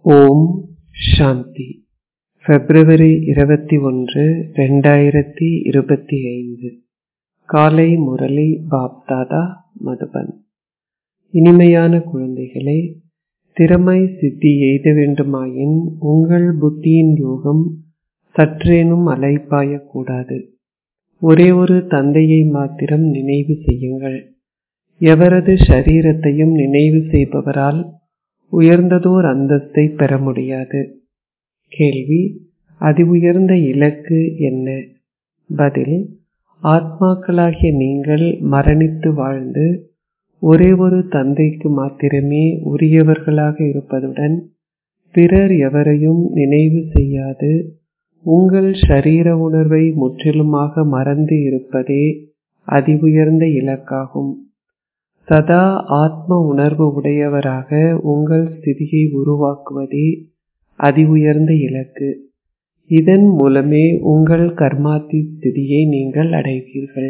ஓம் சாந்தி பிப்ரவரி இருபத்தி ஒன்று ரெண்டாயிரத்தி இருபத்தி ஐந்து காலை முரளி பாப்தாதா மதுபன் இனிமையான குழந்தைகளே திறமை சித்தி எய்த வேண்டுமாயின் உங்கள் புத்தியின் யோகம் சற்றேனும் அலைப்பாயக்கூடாது ஒரே ஒரு தந்தையை மாத்திரம் நினைவு செய்யுங்கள் எவரது ஷரீரத்தையும் நினைவு செய்பவரால் உயர்ந்ததோர் அந்தஸ்தை பெற முடியாது கேள்வி அதி உயர்ந்த இலக்கு என்ன பதில் ஆத்மாக்களாகிய நீங்கள் மரணித்து வாழ்ந்து ஒரே ஒரு தந்தைக்கு மாத்திரமே உரியவர்களாக இருப்பதுடன் பிறர் எவரையும் நினைவு செய்யாது உங்கள் ஷரீர உணர்வை முற்றிலுமாக மறந்து இருப்பதே அதி உயர்ந்த இலக்காகும் சதா ஆத்ம உணர்வு உடையவராக உங்கள் ஸ்திதியை உருவாக்குவதே அதி உயர்ந்த இலக்கு இதன் மூலமே உங்கள் கர்மாத்தி ஸ்திதியை நீங்கள் அடைவீர்கள்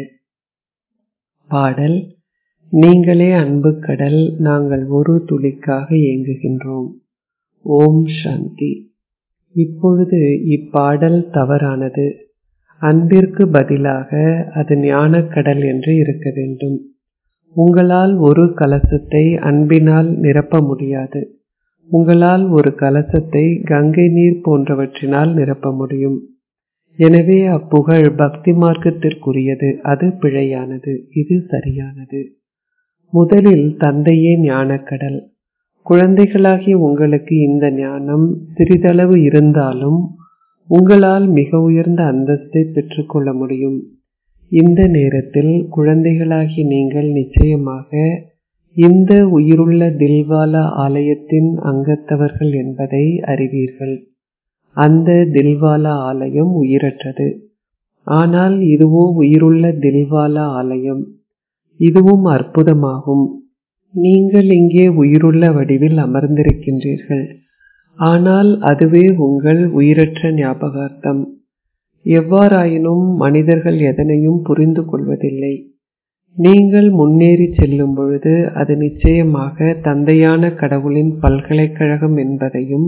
பாடல் நீங்களே அன்பு கடல் நாங்கள் ஒரு துளிக்காக இயங்குகின்றோம் ஓம் சாந்தி இப்பொழுது இப்பாடல் தவறானது அன்பிற்கு பதிலாக அது ஞானக்கடல் என்று இருக்க வேண்டும் உங்களால் ஒரு கலசத்தை அன்பினால் நிரப்ப முடியாது உங்களால் ஒரு கலசத்தை கங்கை நீர் போன்றவற்றினால் நிரப்ப முடியும் எனவே அப்புகழ் பக்தி மார்க்கத்திற்குரியது அது பிழையானது இது சரியானது முதலில் தந்தையே ஞானக்கடல் குழந்தைகளாகிய உங்களுக்கு இந்த ஞானம் சிறிதளவு இருந்தாலும் உங்களால் மிக உயர்ந்த அந்தஸ்தை பெற்றுக்கொள்ள முடியும் இந்த நேரத்தில் குழந்தைகளாகி நீங்கள் நிச்சயமாக இந்த உயிருள்ள தில்வாலா ஆலயத்தின் அங்கத்தவர்கள் என்பதை அறிவீர்கள் அந்த தில்வாலா ஆலயம் உயிரற்றது ஆனால் இதுவோ உயிருள்ள தில்வாலா ஆலயம் இதுவும் அற்புதமாகும் நீங்கள் இங்கே உயிருள்ள வடிவில் அமர்ந்திருக்கின்றீர்கள் ஆனால் அதுவே உங்கள் உயிரற்ற ஞாபகார்த்தம் எவ்வாறாயினும் மனிதர்கள் எதனையும் புரிந்து கொள்வதில்லை நீங்கள் முன்னேறி செல்லும் பொழுது அது நிச்சயமாக தந்தையான கடவுளின் பல்கலைக்கழகம் என்பதையும்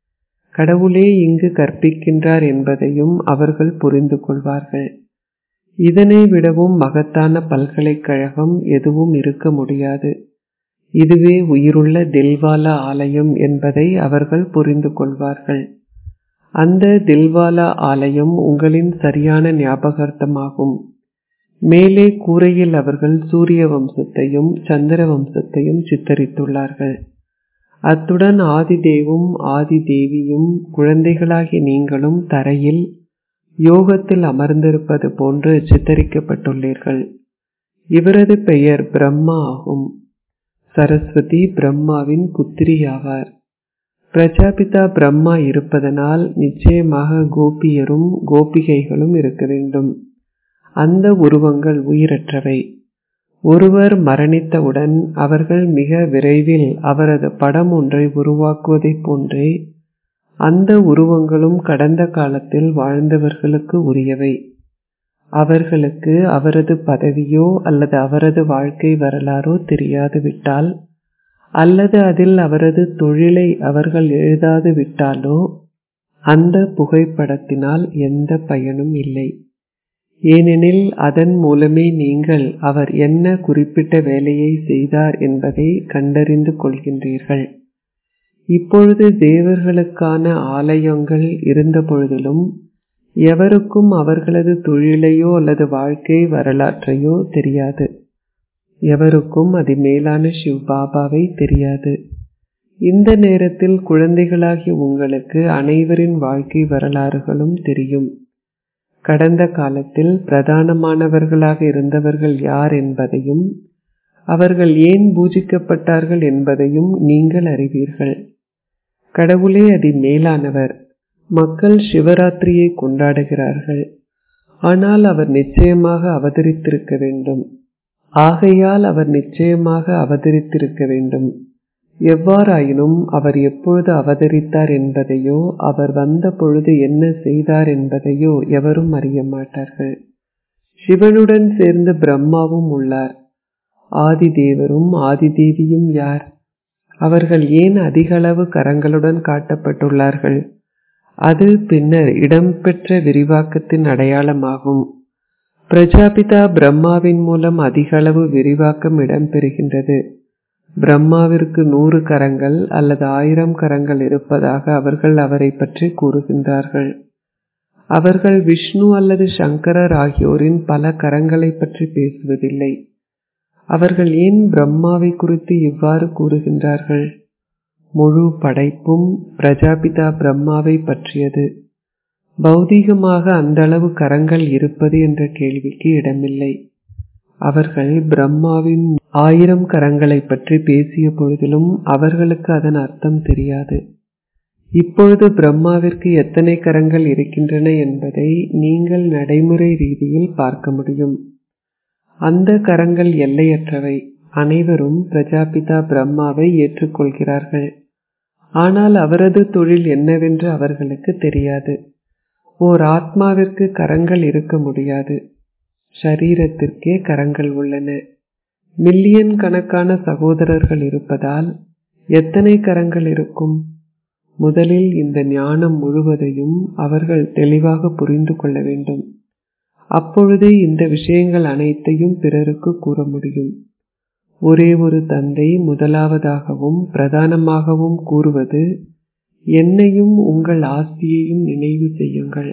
கடவுளே இங்கு கற்பிக்கின்றார் என்பதையும் அவர்கள் புரிந்து கொள்வார்கள் இதனை விடவும் மகத்தான பல்கலைக்கழகம் எதுவும் இருக்க முடியாது இதுவே உயிருள்ள தில்வாலா ஆலயம் என்பதை அவர்கள் புரிந்து கொள்வார்கள் அந்த தில்வாலா ஆலயம் உங்களின் சரியான ஞாபகார்த்தமாகும் மேலே கூரையில் அவர்கள் சூரிய வம்சத்தையும் சந்திர வம்சத்தையும் சித்தரித்துள்ளார்கள் அத்துடன் ஆதிதேவும் ஆதி தேவியும் குழந்தைகளாகி நீங்களும் தரையில் யோகத்தில் அமர்ந்திருப்பது போன்று சித்தரிக்கப்பட்டுள்ளீர்கள் இவரது பெயர் பிரம்மா ஆகும் சரஸ்வதி பிரம்மாவின் புத்திரி ஆவார் பிரஜாபிதா பிரம்மா இருப்பதனால் நிச்சயமாக கோபியரும் கோபிகைகளும் இருக்க வேண்டும் அந்த உருவங்கள் உயிரற்றவை ஒருவர் மரணித்தவுடன் அவர்கள் மிக விரைவில் அவரது படம் ஒன்றை உருவாக்குவதைப் போன்றே அந்த உருவங்களும் கடந்த காலத்தில் வாழ்ந்தவர்களுக்கு உரியவை அவர்களுக்கு அவரது பதவியோ அல்லது அவரது வாழ்க்கை வரலாறோ தெரியாது விட்டால் அல்லது அதில் அவரது தொழிலை அவர்கள் எழுதாது விட்டாலோ அந்த புகைப்படத்தினால் எந்த பயனும் இல்லை ஏனெனில் அதன் மூலமே நீங்கள் அவர் என்ன குறிப்பிட்ட வேலையை செய்தார் என்பதை கண்டறிந்து கொள்கின்றீர்கள் இப்பொழுது தேவர்களுக்கான ஆலயங்கள் இருந்த பொழுதிலும் எவருக்கும் அவர்களது தொழிலையோ அல்லது வாழ்க்கை வரலாற்றையோ தெரியாது எவருக்கும் அது மேலான சிவ் பாபாவை தெரியாது இந்த நேரத்தில் குழந்தைகளாகிய உங்களுக்கு அனைவரின் வாழ்க்கை வரலாறுகளும் தெரியும் கடந்த காலத்தில் பிரதானமானவர்களாக இருந்தவர்கள் யார் என்பதையும் அவர்கள் ஏன் பூஜிக்கப்பட்டார்கள் என்பதையும் நீங்கள் அறிவீர்கள் கடவுளே அதி மேலானவர் மக்கள் சிவராத்திரியை கொண்டாடுகிறார்கள் ஆனால் அவர் நிச்சயமாக அவதரித்திருக்க வேண்டும் ஆகையால் அவர் நிச்சயமாக அவதரித்திருக்க வேண்டும் எவ்வாறாயினும் அவர் எப்பொழுது அவதரித்தார் என்பதையோ அவர் வந்த பொழுது என்ன செய்தார் என்பதையோ எவரும் அறிய மாட்டார்கள் சிவனுடன் சேர்ந்து பிரம்மாவும் உள்ளார் ஆதி தேவரும் ஆதி தேவியும் யார் அவர்கள் ஏன் அதிகளவு கரங்களுடன் காட்டப்பட்டுள்ளார்கள் அது பின்னர் இடம்பெற்ற விரிவாக்கத்தின் அடையாளமாகும் பிரஜாபிதா பிரம்மாவின் மூலம் அதிகளவு விரிவாக்கம் இடம்பெறுகின்றது பிரம்மாவிற்கு நூறு கரங்கள் அல்லது ஆயிரம் கரங்கள் இருப்பதாக அவர்கள் அவரை பற்றி கூறுகின்றார்கள் அவர்கள் விஷ்ணு அல்லது சங்கரர் ஆகியோரின் பல கரங்களை பற்றி பேசுவதில்லை அவர்கள் ஏன் பிரம்மாவை குறித்து இவ்வாறு கூறுகின்றார்கள் முழு படைப்பும் பிரஜாபிதா பிரம்மாவை பற்றியது பௌதீகமாக அந்த அளவு கரங்கள் இருப்பது என்ற கேள்விக்கு இடமில்லை அவர்கள் பிரம்மாவின் ஆயிரம் கரங்களை பற்றி பேசிய பொழுதிலும் அவர்களுக்கு அதன் அர்த்தம் தெரியாது இப்பொழுது பிரம்மாவிற்கு எத்தனை கரங்கள் இருக்கின்றன என்பதை நீங்கள் நடைமுறை ரீதியில் பார்க்க முடியும் அந்த கரங்கள் எல்லையற்றவை அனைவரும் பிரஜாபிதா பிரம்மாவை ஏற்றுக்கொள்கிறார்கள் ஆனால் அவரது தொழில் என்னவென்று அவர்களுக்கு தெரியாது ஓர் ஆத்மாவிற்கு கரங்கள் இருக்க முடியாது ஷரீரத்திற்கே கரங்கள் உள்ளன மில்லியன் கணக்கான சகோதரர்கள் இருப்பதால் எத்தனை கரங்கள் இருக்கும் முதலில் இந்த ஞானம் முழுவதையும் அவர்கள் தெளிவாக புரிந்து கொள்ள வேண்டும் அப்பொழுதே இந்த விஷயங்கள் அனைத்தையும் பிறருக்கு கூற முடியும் ஒரே ஒரு தந்தை முதலாவதாகவும் பிரதானமாகவும் கூறுவது என்னையும் உங்கள் ஆஸ்தியையும் நினைவு செய்யுங்கள்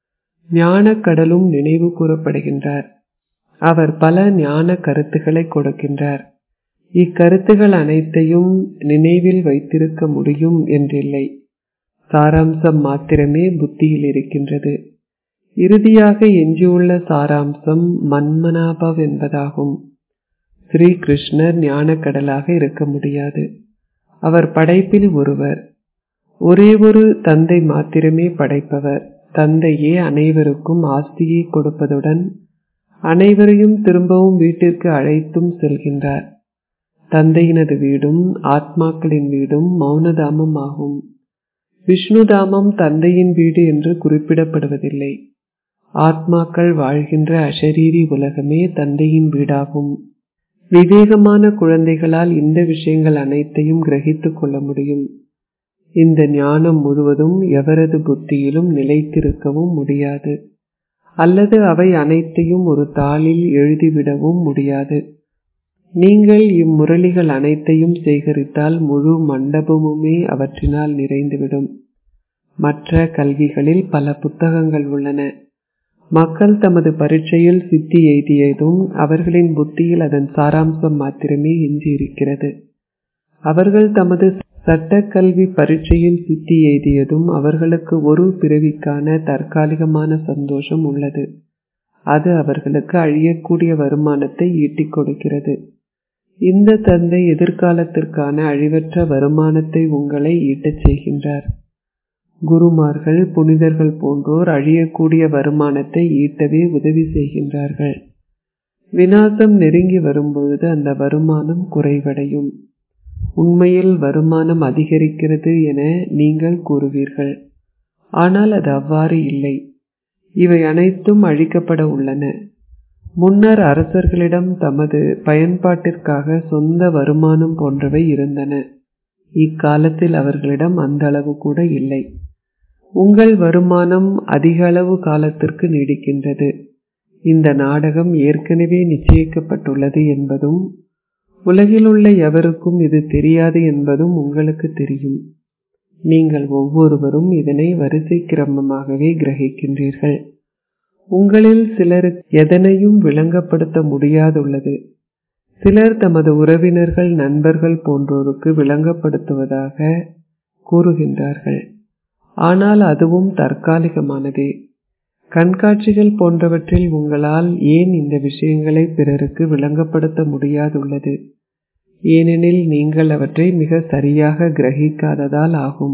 ஞான கடலும் நினைவு கூறப்படுகின்றார் அவர் பல ஞான கருத்துக்களை கொடுக்கின்றார் இக்கருத்துகள் அனைத்தையும் நினைவில் வைத்திருக்க முடியும் என்றில்லை சாராம்சம் மாத்திரமே புத்தியில் இருக்கின்றது இறுதியாக எஞ்சியுள்ள சாராம்சம் மன்மனாபவ் என்பதாகும் ஸ்ரீ கிருஷ்ணர் ஞானக்கடலாக இருக்க முடியாது அவர் படைப்பில் ஒருவர் ஒரே ஒரு தந்தை மாத்திரமே படைப்பவர் தந்தையே அனைவருக்கும் ஆஸ்தியை கொடுப்பதுடன் அனைவரையும் திரும்பவும் வீட்டிற்கு அழைத்தும் செல்கின்றார் தந்தையினது வீடும் ஆத்மாக்களின் வீடும் மௌனதாமம் ஆகும் விஷ்ணுதாமம் தந்தையின் வீடு என்று குறிப்பிடப்படுவதில்லை ஆத்மாக்கள் வாழ்கின்ற அஷரீரி உலகமே தந்தையின் வீடாகும் விவேகமான குழந்தைகளால் இந்த விஷயங்கள் அனைத்தையும் கிரகித்துக் கொள்ள முடியும் இந்த ஞானம் முழுவதும் எவரது புத்தியிலும் நிலைத்திருக்கவும் முடியாது அல்லது அவை அனைத்தையும் ஒரு தாளில் எழுதிவிடவும் முடியாது நீங்கள் இம்முரளிகள் அனைத்தையும் சேகரித்தால் முழு மண்டபமுமே அவற்றினால் நிறைந்துவிடும் மற்ற கல்விகளில் பல புத்தகங்கள் உள்ளன மக்கள் தமது பரீட்சையில் சித்தி எய்தியதும் அவர்களின் புத்தியில் அதன் சாராம்சம் மாத்திரமே எஞ்சியிருக்கிறது அவர்கள் தமது சட்டக்கல்வி பரீட்சையில் சித்தி எய்தியதும் அவர்களுக்கு ஒரு பிறவிக்கான தற்காலிகமான சந்தோஷம் உள்ளது அது அவர்களுக்கு அழியக்கூடிய வருமானத்தை ஈட்டிக் கொடுக்கிறது இந்த தந்தை எதிர்காலத்திற்கான அழிவற்ற வருமானத்தை உங்களை ஈட்டச் செய்கின்றார் குருமார்கள் புனிதர்கள் போன்றோர் அழியக்கூடிய வருமானத்தை ஈட்டவே உதவி செய்கின்றார்கள் விநாசம் நெருங்கி வரும்பொழுது அந்த வருமானம் குறைவடையும் உண்மையில் வருமானம் அதிகரிக்கிறது என நீங்கள் கூறுவீர்கள் ஆனால் அது அவ்வாறு இல்லை இவை அனைத்தும் அழிக்கப்பட உள்ளன முன்னர் அரசர்களிடம் தமது பயன்பாட்டிற்காக சொந்த வருமானம் போன்றவை இருந்தன இக்காலத்தில் அவர்களிடம் அந்த அளவு கூட இல்லை உங்கள் வருமானம் அதிக அளவு காலத்திற்கு நீடிக்கின்றது இந்த நாடகம் ஏற்கனவே நிச்சயிக்கப்பட்டுள்ளது என்பதும் உலகிலுள்ள எவருக்கும் இது தெரியாது என்பதும் உங்களுக்கு தெரியும் நீங்கள் ஒவ்வொருவரும் இதனை வரிசை கிரமமாகவே கிரகிக்கின்றீர்கள் உங்களில் சிலருக்கு எதனையும் விளங்கப்படுத்த முடியாதுள்ளது சிலர் தமது உறவினர்கள் நண்பர்கள் போன்றோருக்கு விளங்கப்படுத்துவதாக கூறுகின்றார்கள் ஆனால் அதுவும் தற்காலிகமானதே கண்காட்சிகள் போன்றவற்றில் உங்களால் ஏன் இந்த விஷயங்களை பிறருக்கு விளங்கப்படுத்த முடியாதுள்ளது ஏனெனில் நீங்கள் அவற்றை மிக சரியாக கிரகிக்காததால் ஆகும்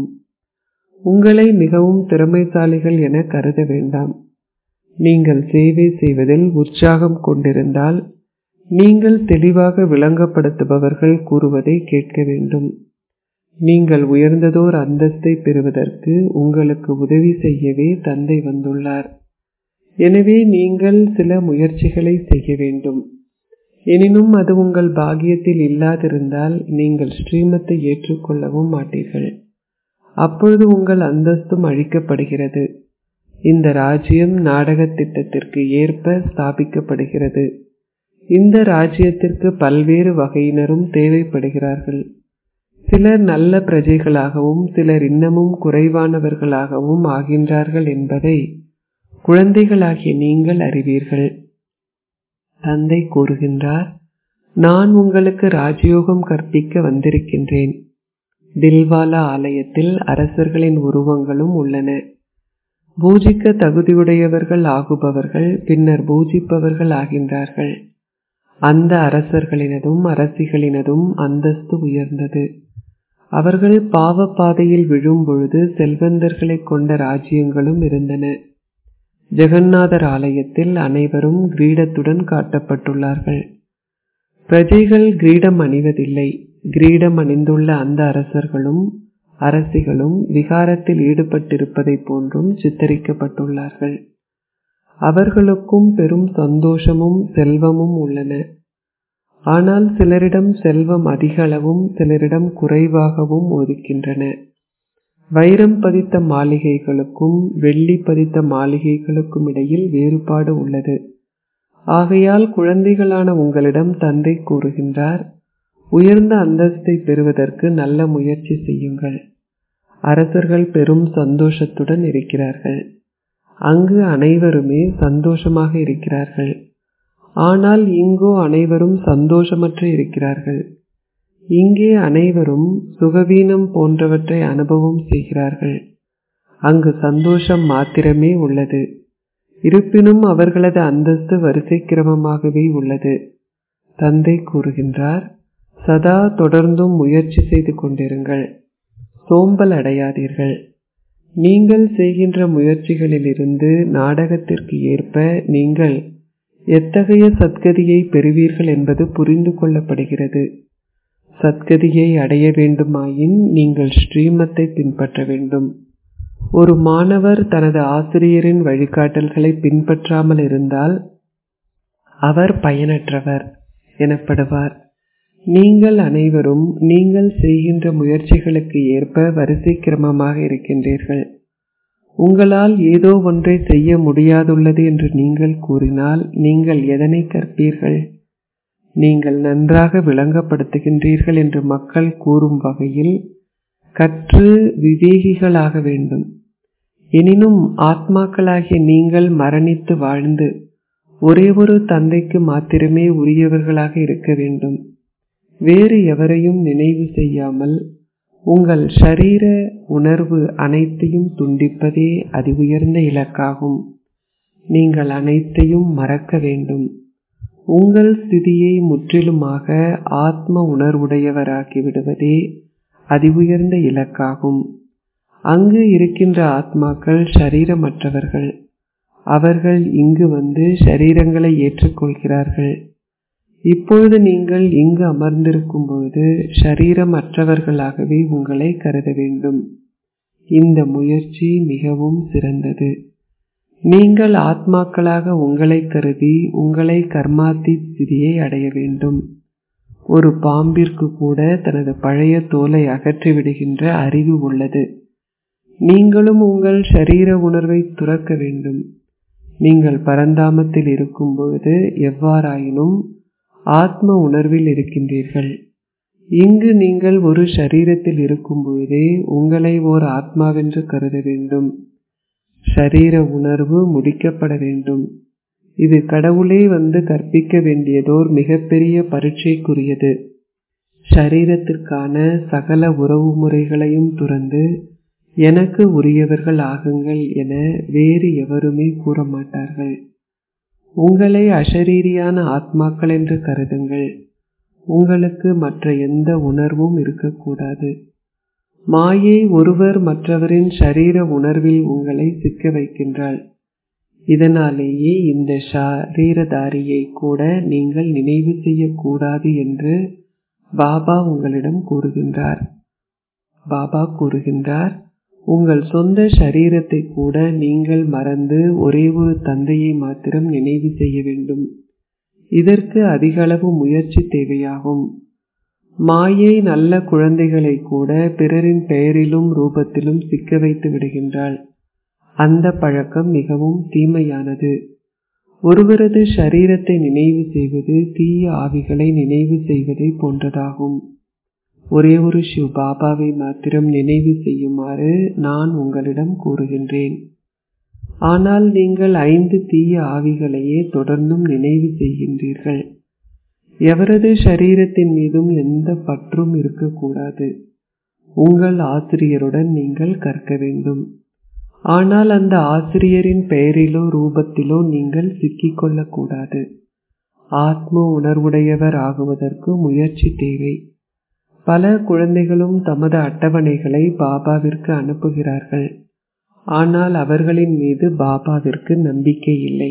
உங்களை மிகவும் திறமைசாலிகள் என கருத வேண்டாம் நீங்கள் சேவை செய்வதில் உற்சாகம் கொண்டிருந்தால் நீங்கள் தெளிவாக விளங்கப்படுத்துபவர்கள் கூறுவதை கேட்க வேண்டும் நீங்கள் உயர்ந்ததோர் அந்தஸ்தை பெறுவதற்கு உங்களுக்கு உதவி செய்யவே தந்தை வந்துள்ளார் எனவே நீங்கள் சில முயற்சிகளை செய்ய வேண்டும் எனினும் அது உங்கள் பாகியத்தில் இல்லாதிருந்தால் நீங்கள் ஸ்ரீமத்தை ஏற்றுக்கொள்ளவும் மாட்டீர்கள் அப்பொழுது உங்கள் அந்தஸ்தும் அழிக்கப்படுகிறது இந்த ராஜ்யம் நாடக திட்டத்திற்கு ஏற்ப ஸ்தாபிக்கப்படுகிறது இந்த ராஜ்யத்திற்கு பல்வேறு வகையினரும் தேவைப்படுகிறார்கள் சிலர் நல்ல பிரஜைகளாகவும் சிலர் இன்னமும் குறைவானவர்களாகவும் ஆகின்றார்கள் என்பதை குழந்தைகளாகிய நீங்கள் அறிவீர்கள் தந்தை கூறுகின்றார் நான் உங்களுக்கு ராஜயோகம் கற்பிக்க வந்திருக்கின்றேன் தில்வாலா ஆலயத்தில் அரசர்களின் உருவங்களும் உள்ளன பூஜிக்க தகுதியுடையவர்கள் ஆகுபவர்கள் பின்னர் பூஜிப்பவர்கள் ஆகின்றார்கள் அந்த அரசர்களினதும் அரசிகளினதும் அந்தஸ்து உயர்ந்தது அவர்கள் பாவ பாதையில் விழும் பொழுது செல்வந்தர்களை கொண்ட ராஜ்யங்களும் இருந்தன ஜெகநாதர் ஆலயத்தில் அனைவரும் கிரீடத்துடன் காட்டப்பட்டுள்ளார்கள் பிரஜைகள் கிரீடம் அணிவதில்லை கிரீடம் அணிந்துள்ள அந்த அரசர்களும் அரசிகளும் விகாரத்தில் ஈடுபட்டிருப்பதை போன்றும் சித்தரிக்கப்பட்டுள்ளார்கள் அவர்களுக்கும் பெரும் சந்தோஷமும் செல்வமும் உள்ளன ஆனால் சிலரிடம் செல்வம் அதிகளவும் சிலரிடம் குறைவாகவும் ஒதுக்கின்றன வைரம் பதித்த மாளிகைகளுக்கும் வெள்ளி பதித்த மாளிகைகளுக்கும் இடையில் வேறுபாடு உள்ளது ஆகையால் குழந்தைகளான உங்களிடம் தந்தை கூறுகின்றார் உயர்ந்த அந்தஸ்தை பெறுவதற்கு நல்ல முயற்சி செய்யுங்கள் அரசர்கள் பெரும் சந்தோஷத்துடன் இருக்கிறார்கள் அங்கு அனைவருமே சந்தோஷமாக இருக்கிறார்கள் ஆனால் இங்கோ அனைவரும் சந்தோஷமற்று இருக்கிறார்கள் இங்கே அனைவரும் சுகவீனம் போன்றவற்றை அனுபவம் செய்கிறார்கள் அங்கு சந்தோஷம் மாத்திரமே உள்ளது இருப்பினும் அவர்களது அந்தஸ்து வரிசை கிரமமாகவே உள்ளது தந்தை கூறுகின்றார் சதா தொடர்ந்தும் முயற்சி செய்து கொண்டிருங்கள் சோம்பல் அடையாதீர்கள் நீங்கள் செய்கின்ற முயற்சிகளிலிருந்து நாடகத்திற்கு ஏற்ப நீங்கள் எத்தகைய சத்கதியை பெறுவீர்கள் என்பது புரிந்து கொள்ளப்படுகிறது சத்கதியை அடைய வேண்டுமாயின் நீங்கள் ஸ்ரீமத்தை பின்பற்ற வேண்டும் ஒரு மாணவர் தனது ஆசிரியரின் வழிகாட்டல்களை பின்பற்றாமல் இருந்தால் அவர் பயனற்றவர் எனப்படுவார் நீங்கள் அனைவரும் நீங்கள் செய்கின்ற முயற்சிகளுக்கு ஏற்ப வரிசை கிரமமாக இருக்கின்றீர்கள் உங்களால் ஏதோ ஒன்றை செய்ய முடியாதுள்ளது என்று நீங்கள் கூறினால் நீங்கள் எதனை கற்பீர்கள் நீங்கள் நன்றாக விளங்கப்படுத்துகின்றீர்கள் என்று மக்கள் கூறும் வகையில் கற்று விவேகிகளாக வேண்டும் எனினும் ஆத்மாக்களாகிய நீங்கள் மரணித்து வாழ்ந்து ஒரே ஒரு தந்தைக்கு மாத்திரமே உரியவர்களாக இருக்க வேண்டும் வேறு எவரையும் நினைவு செய்யாமல் உங்கள் ஷரீர உணர்வு அனைத்தையும் துண்டிப்பதே அதி உயர்ந்த இலக்காகும் நீங்கள் அனைத்தையும் மறக்க வேண்டும் உங்கள் ஸ்திதியை முற்றிலுமாக ஆத்ம உணர்வுடையவராக்கி விடுவதே அதி உயர்ந்த இலக்காகும் அங்கு இருக்கின்ற ஆத்மாக்கள் ஷரீரமற்றவர்கள் அவர்கள் இங்கு வந்து ஷரீரங்களை ஏற்றுக்கொள்கிறார்கள் இப்பொழுது நீங்கள் இங்கு அமர்ந்திருக்கும் பொழுது ஷரீரமற்றவர்களாகவே உங்களை கருத வேண்டும் இந்த முயற்சி மிகவும் சிறந்தது நீங்கள் ஆத்மாக்களாக உங்களை கருதி உங்களை கர்மாத்தி ஸ்திதியை அடைய வேண்டும் ஒரு பாம்பிற்கு கூட தனது பழைய தோலை அகற்றி விடுகின்ற அறிவு உள்ளது நீங்களும் உங்கள் ஷரீர உணர்வை துறக்க வேண்டும் நீங்கள் பரந்தாமத்தில் இருக்கும் பொழுது எவ்வாறாயினும் ஆத்ம உணர்வில் இருக்கின்றீர்கள் இங்கு நீங்கள் ஒரு ஷரீரத்தில் இருக்கும் பொழுதே உங்களை ஓர் ஆத்மாவென்று கருத வேண்டும் ஷரீர உணர்வு முடிக்கப்பட வேண்டும் இது கடவுளே வந்து கற்பிக்க வேண்டியதோர் மிகப்பெரிய பரீட்சைக்குரியது ஷரீரத்திற்கான சகல உறவு முறைகளையும் துறந்து எனக்கு உரியவர்கள் ஆகுங்கள் என வேறு எவருமே கூற மாட்டார்கள் உங்களை அஷரீரியான ஆத்மாக்கள் என்று கருதுங்கள் உங்களுக்கு மற்ற எந்த உணர்வும் இருக்கக்கூடாது மாயை ஒருவர் மற்றவரின் ஷரீர உணர்வில் உங்களை சிக்க வைக்கின்றாள் இதனாலேயே இந்த ஷரீரதாரியை கூட நீங்கள் நினைவு செய்யக்கூடாது என்று பாபா உங்களிடம் கூறுகின்றார் பாபா கூறுகின்றார் உங்கள் சொந்த ஷரீரத்தை கூட நீங்கள் மறந்து ஒரே ஒரு தந்தையை மாத்திரம் நினைவு செய்ய வேண்டும் இதற்கு அதிகளவு முயற்சி தேவையாகும் மாயை நல்ல குழந்தைகளை கூட பிறரின் பெயரிலும் ரூபத்திலும் சிக்க வைத்து விடுகின்றாள் அந்த பழக்கம் மிகவும் தீமையானது ஒருவரது சரீரத்தை நினைவு செய்வது தீய ஆவிகளை நினைவு செய்வதை போன்றதாகும் ஒரே ஒரு சிவ் பாபாவை மாத்திரம் நினைவு செய்யுமாறு நான் உங்களிடம் கூறுகின்றேன் ஆனால் நீங்கள் ஐந்து தீய ஆவிகளையே தொடர்ந்தும் நினைவு செய்கின்றீர்கள் எவரது சரீரத்தின் மீதும் எந்த பற்றும் இருக்கக்கூடாது உங்கள் ஆசிரியருடன் நீங்கள் கற்க வேண்டும் ஆனால் அந்த ஆசிரியரின் பெயரிலோ ரூபத்திலோ நீங்கள் சிக்கிக்கொள்ளக்கூடாது ஆத்ம உணர்வுடையவர் ஆகுவதற்கு முயற்சி தேவை பல குழந்தைகளும் தமது அட்டவணைகளை பாபாவிற்கு அனுப்புகிறார்கள் ஆனால் அவர்களின் மீது பாபாவிற்கு நம்பிக்கை இல்லை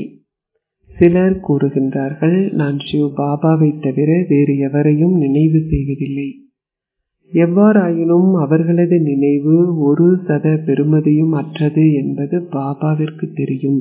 சிலர் கூறுகின்றார்கள் நான் சிவ் பாபாவை தவிர வேறு எவரையும் நினைவு செய்வதில்லை எவ்வாறாயினும் அவர்களது நினைவு ஒரு சத பெருமதியும் அற்றது என்பது பாபாவிற்கு தெரியும்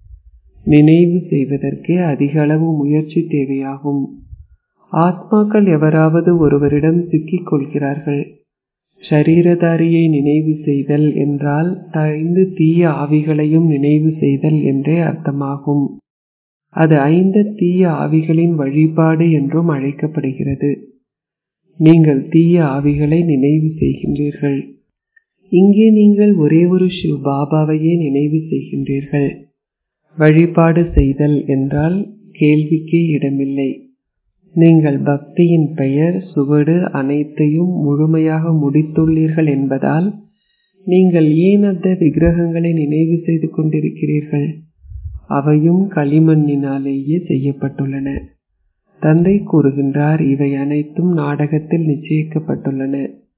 நினைவு செய்வதற்கே அதிக அளவு முயற்சி தேவையாகும் ஆத்மாக்கள் எவராவது ஒருவரிடம் சிக்கிக் கொள்கிறார்கள் ஷரீரதாரியை நினைவு செய்தல் என்றால் ஐந்து தீய ஆவிகளையும் நினைவு செய்தல் என்றே அர்த்தமாகும் அது ஐந்து தீய ஆவிகளின் வழிபாடு என்றும் அழைக்கப்படுகிறது நீங்கள் தீய ஆவிகளை நினைவு செய்கின்றீர்கள் இங்கே நீங்கள் ஒரே ஒரு சிவ் பாபாவையே நினைவு செய்கின்றீர்கள் வழிபாடு செய்தல் என்றால் கேள்விக்கே இடமில்லை நீங்கள் பக்தியின் பெயர் சுவடு அனைத்தையும் முழுமையாக முடித்துள்ளீர்கள் என்பதால் நீங்கள் ஏன் அந்த விக்கிரகங்களை நினைவு செய்து கொண்டிருக்கிறீர்கள் அவையும் களிமண்ணினாலேயே செய்யப்பட்டுள்ளன தந்தை கூறுகின்றார் இவை அனைத்தும் நாடகத்தில் நிச்சயிக்கப்பட்டுள்ளன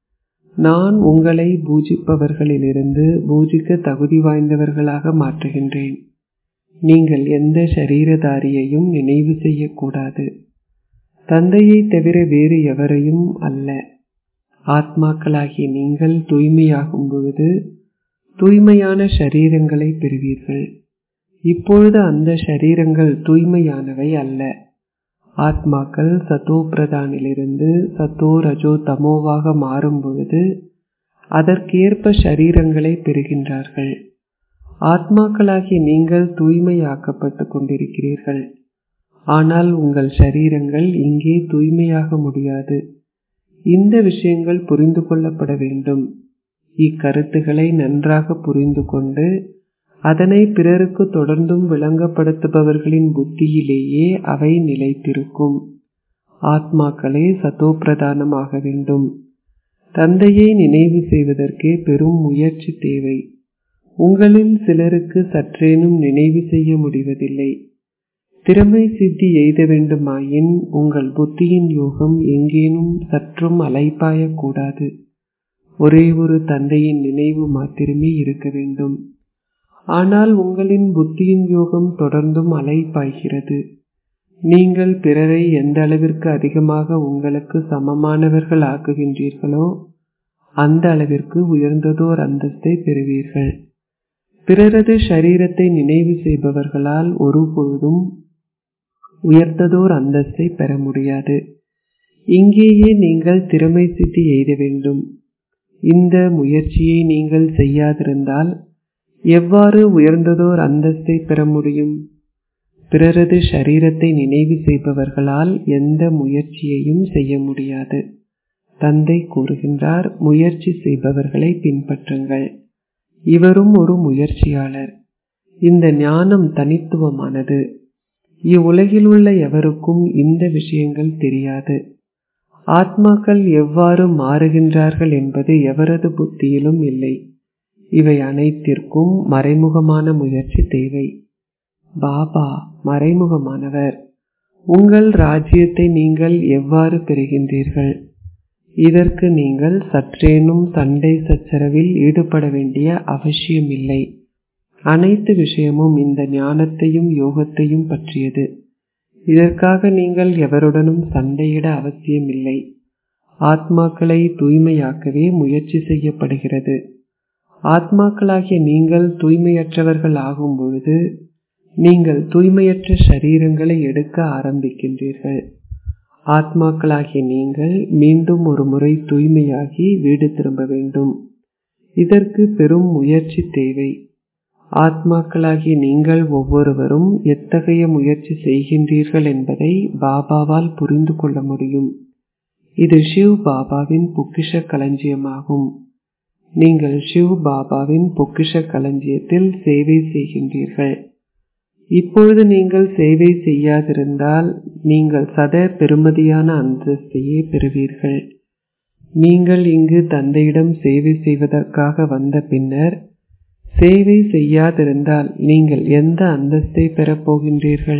நான் உங்களை பூஜிப்பவர்களிலிருந்து பூஜிக்க தகுதி வாய்ந்தவர்களாக மாற்றுகின்றேன் நீங்கள் எந்த சரீரதாரியையும் நினைவு செய்யக்கூடாது தந்தையை தவிர வேறு எவரையும் அல்ல ஆத்மாக்களாகிய நீங்கள் தூய்மையாகும் பொழுது தூய்மையான ஷரீரங்களை பெறுவீர்கள் இப்பொழுது அந்த ஷரீரங்கள் தூய்மையானவை அல்ல ஆத்மாக்கள் சத்தோ பிரதானிலிருந்து சத்தோ ரஜோ தமோவாக மாறும் பொழுது அதற்கேற்ப ஷரீரங்களை பெறுகின்றார்கள் ஆத்மாக்களாகிய நீங்கள் தூய்மையாக்கப்பட்டு கொண்டிருக்கிறீர்கள் ஆனால் உங்கள் சரீரங்கள் இங்கே தூய்மையாக முடியாது இந்த விஷயங்கள் புரிந்து கொள்ளப்பட வேண்டும் இக்கருத்துக்களை நன்றாக புரிந்து கொண்டு அதனை பிறருக்கு தொடர்ந்தும் விளங்கப்படுத்துபவர்களின் புத்தியிலேயே அவை நிலைத்திருக்கும் ஆத்மாக்களே சத்தோப்பிரதானமாக வேண்டும் தந்தையை நினைவு செய்வதற்கே பெரும் முயற்சி தேவை உங்களில் சிலருக்கு சற்றேனும் நினைவு செய்ய முடிவதில்லை திறமை சித்தி எய்த வேண்டுமாயின் உங்கள் புத்தியின் யோகம் எங்கேனும் சற்றும் அலைப்பாயக்கூடாது ஒரே ஒரு தந்தையின் நினைவு மாத்திரமே இருக்க வேண்டும் ஆனால் உங்களின் புத்தியின் யோகம் தொடர்ந்தும் அலைப்பாய்கிறது நீங்கள் பிறரை எந்த அளவிற்கு அதிகமாக உங்களுக்கு சமமானவர்கள் ஆக்குகின்றீர்களோ அந்த அளவிற்கு உயர்ந்ததோர் அந்தஸ்தை பெறுவீர்கள் பிறரது சரீரத்தை நினைவு செய்பவர்களால் ஒரு பொழுதும் உயர்ந்ததோர் அந்தஸ்தை பெற முடியாது இங்கேயே நீங்கள் திறமை சித்தி எய்த வேண்டும் இந்த முயற்சியை நீங்கள் செய்யாதிருந்தால் எவ்வாறு உயர்ந்ததோர் அந்தஸ்தை பெற முடியும் பிறரது சரீரத்தை நினைவு செய்பவர்களால் எந்த முயற்சியையும் செய்ய முடியாது தந்தை கூறுகின்றார் முயற்சி செய்பவர்களை பின்பற்றுங்கள் இவரும் ஒரு முயற்சியாளர் இந்த ஞானம் தனித்துவமானது இவ்வுலகில் உள்ள எவருக்கும் இந்த விஷயங்கள் தெரியாது ஆத்மாக்கள் எவ்வாறு மாறுகின்றார்கள் என்பது எவரது புத்தியிலும் இல்லை இவை அனைத்திற்கும் மறைமுகமான முயற்சி தேவை பாபா மறைமுகமானவர் உங்கள் ராஜ்யத்தை நீங்கள் எவ்வாறு பெறுகின்றீர்கள் இதற்கு நீங்கள் சற்றேனும் சண்டை சச்சரவில் ஈடுபட வேண்டிய அவசியமில்லை அனைத்து விஷயமும் இந்த ஞானத்தையும் யோகத்தையும் பற்றியது இதற்காக நீங்கள் எவருடனும் சண்டையிட அவசியமில்லை ஆத்மாக்களை தூய்மையாக்கவே முயற்சி செய்யப்படுகிறது ஆத்மாக்களாகிய நீங்கள் தூய்மையற்றவர்கள் ஆகும் பொழுது நீங்கள் தூய்மையற்ற சரீரங்களை எடுக்க ஆரம்பிக்கின்றீர்கள் ஆத்மாக்களாகிய நீங்கள் மீண்டும் ஒரு முறை தூய்மையாகி வீடு திரும்ப வேண்டும் இதற்கு பெரும் முயற்சி தேவை ஆத்மாக்களாகிய நீங்கள் ஒவ்வொருவரும் எத்தகைய முயற்சி செய்கின்றீர்கள் என்பதை பாபாவால் புரிந்து கொள்ள முடியும் இது ஷிவ் பாபாவின் பொக்கிஷ களஞ்சியமாகும் நீங்கள் ஷிவ் பாபாவின் பொக்கிஷ களஞ்சியத்தில் சேவை செய்கின்றீர்கள் இப்பொழுது நீங்கள் சேவை செய்யாதிருந்தால் நீங்கள் சத பெருமதியான அந்தஸ்தையே பெறுவீர்கள் நீங்கள் இங்கு தந்தையிடம் சேவை செய்வதற்காக வந்த பின்னர் சேவை செய்யாதிருந்தால் நீங்கள் எந்த அந்தஸ்தை பெறப் போகின்றீர்கள்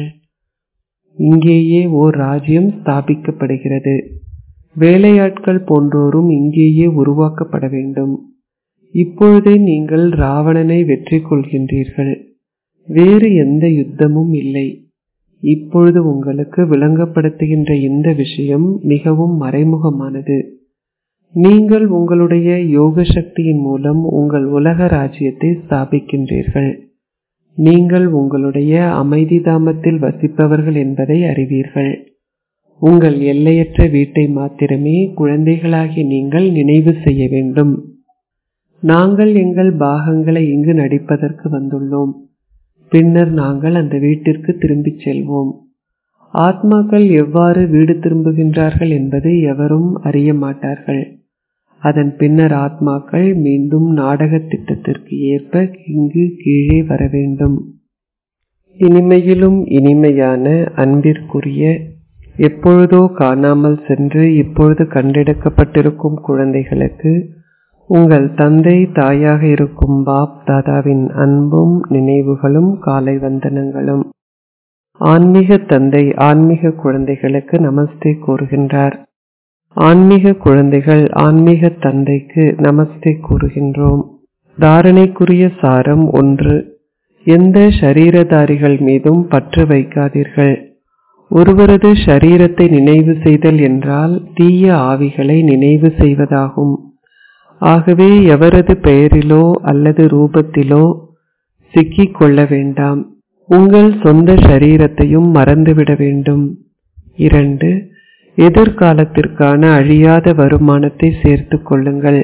இங்கேயே ஓர் ராஜ்யம் ஸ்தாபிக்கப்படுகிறது வேலையாட்கள் போன்றோரும் இங்கேயே உருவாக்கப்பட வேண்டும் இப்பொழுதே நீங்கள் ராவணனை வெற்றி கொள்கின்றீர்கள் வேறு எந்த யுத்தமும் இல்லை இப்பொழுது உங்களுக்கு விளங்கப்படுத்துகின்ற இந்த விஷயம் மிகவும் மறைமுகமானது நீங்கள் உங்களுடைய யோக சக்தியின் மூலம் உங்கள் உலக ராஜ்யத்தை ஸ்தாபிக்கின்றீர்கள் நீங்கள் உங்களுடைய அமைதி தாமத்தில் வசிப்பவர்கள் என்பதை அறிவீர்கள் உங்கள் எல்லையற்ற வீட்டை மாத்திரமே குழந்தைகளாகி நீங்கள் நினைவு செய்ய வேண்டும் நாங்கள் எங்கள் பாகங்களை இங்கு நடிப்பதற்கு வந்துள்ளோம் பின்னர் நாங்கள் அந்த வீட்டிற்கு திரும்பிச் செல்வோம் ஆத்மாக்கள் எவ்வாறு வீடு திரும்புகின்றார்கள் என்பதை எவரும் அறிய மாட்டார்கள் அதன் பின்னர் ஆத்மாக்கள் மீண்டும் நாடக திட்டத்திற்கு ஏற்ப இங்கு கீழே வர வேண்டும் இனிமையிலும் இனிமையான அன்பிற்குரிய எப்பொழுதோ காணாமல் சென்று இப்பொழுது கண்டெடுக்கப்பட்டிருக்கும் குழந்தைகளுக்கு உங்கள் தந்தை தாயாக இருக்கும் பாப் தாதாவின் அன்பும் நினைவுகளும் காலை வந்தனங்களும் ஆன்மீக தந்தை ஆன்மீக குழந்தைகளுக்கு நமஸ்தே கூறுகின்றார் ஆன்மீக குழந்தைகள் ஆன்மீக தந்தைக்கு நமஸ்தே கூறுகின்றோம் தாரணைக்குரிய சாரம் ஒன்று எந்த ஷரீரதாரிகள் மீதும் பற்று வைக்காதீர்கள் ஒருவரது ஷரீரத்தை நினைவு செய்தல் என்றால் தீய ஆவிகளை நினைவு செய்வதாகும் ஆகவே எவரது பெயரிலோ அல்லது ரூபத்திலோ சிக்கிக் கொள்ள வேண்டாம் உங்கள் சொந்த ஷரீரத்தையும் மறந்துவிட வேண்டும் இரண்டு எதிர்காலத்திற்கான அழியாத வருமானத்தை சேர்த்து கொள்ளுங்கள்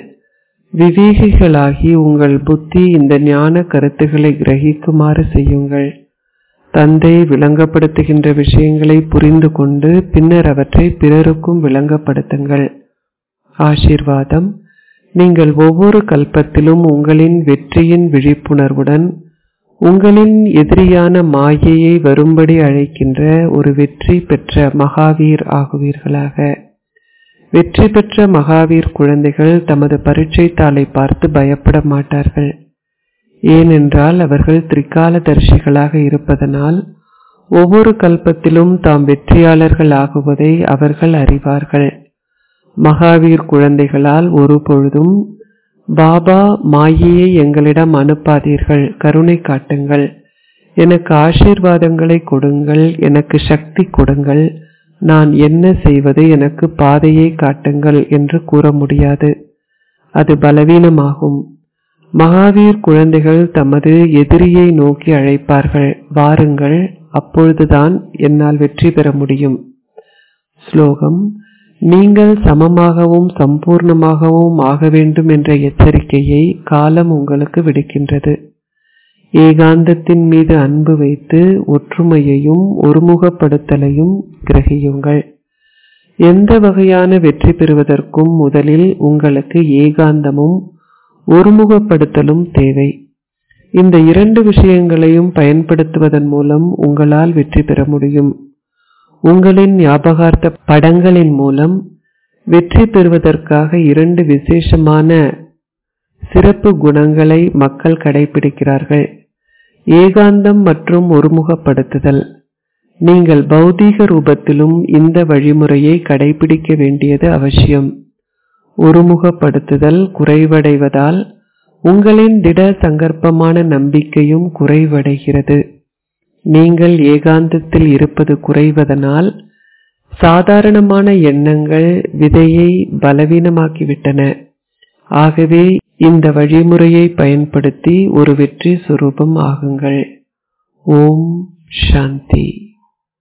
விவேகிகளாகி உங்கள் புத்தி இந்த ஞான கருத்துக்களை கிரகிக்குமாறு செய்யுங்கள் தந்தை விளங்கப்படுத்துகின்ற விஷயங்களை புரிந்து கொண்டு பின்னர் அவற்றை பிறருக்கும் விளங்கப்படுத்துங்கள் ஆசீர்வாதம் நீங்கள் ஒவ்வொரு கல்பத்திலும் உங்களின் வெற்றியின் விழிப்புணர்வுடன் உங்களின் எதிரியான மாயையை வரும்படி அழைக்கின்ற ஒரு வெற்றி பெற்ற மகாவீர் ஆகுவீர்களாக வெற்றி பெற்ற மகாவீர் குழந்தைகள் தமது பரீட்சை தாளை பார்த்து பயப்பட மாட்டார்கள் ஏனென்றால் அவர்கள் திரிகாலதர்ஷிகளாக இருப்பதனால் ஒவ்வொரு கல்பத்திலும் தாம் வெற்றியாளர்கள் ஆகுவதை அவர்கள் அறிவார்கள் மகாவீர் குழந்தைகளால் ஒரு பொழுதும் பாபா மாயையை எங்களிடம் அனுப்பாதீர்கள் கருணை காட்டுங்கள் எனக்கு ஆசீர்வாதங்களை கொடுங்கள் எனக்கு சக்தி கொடுங்கள் நான் என்ன செய்வது எனக்கு பாதையை காட்டுங்கள் என்று கூற முடியாது அது பலவீனமாகும் மகாவீர் குழந்தைகள் தமது எதிரியை நோக்கி அழைப்பார்கள் வாருங்கள் அப்பொழுதுதான் என்னால் வெற்றி பெற முடியும் ஸ்லோகம் நீங்கள் சமமாகவும் சம்பூர்ணமாகவும் ஆக வேண்டும் என்ற எச்சரிக்கையை காலம் உங்களுக்கு விடுக்கின்றது ஏகாந்தத்தின் மீது அன்பு வைத்து ஒற்றுமையையும் ஒருமுகப்படுத்தலையும் கிரகியுங்கள் எந்த வகையான வெற்றி பெறுவதற்கும் முதலில் உங்களுக்கு ஏகாந்தமும் ஒருமுகப்படுத்தலும் தேவை இந்த இரண்டு விஷயங்களையும் பயன்படுத்துவதன் மூலம் உங்களால் வெற்றி பெற முடியும் உங்களின் ஞாபகார்த்த படங்களின் மூலம் வெற்றி பெறுவதற்காக இரண்டு விசேஷமான சிறப்பு குணங்களை மக்கள் கடைபிடிக்கிறார்கள் ஏகாந்தம் மற்றும் ஒருமுகப்படுத்துதல் நீங்கள் பௌதீக ரூபத்திலும் இந்த வழிமுறையை கடைபிடிக்க வேண்டியது அவசியம் ஒருமுகப்படுத்துதல் குறைவடைவதால் உங்களின் திட சங்கற்பமான நம்பிக்கையும் குறைவடைகிறது நீங்கள் ஏகாந்தத்தில் இருப்பது குறைவதனால் சாதாரணமான எண்ணங்கள் விதையை பலவீனமாக்கிவிட்டன ஆகவே இந்த வழிமுறையை பயன்படுத்தி ஒரு வெற்றி சுரூபம் ஆகுங்கள் ஓம் சாந்தி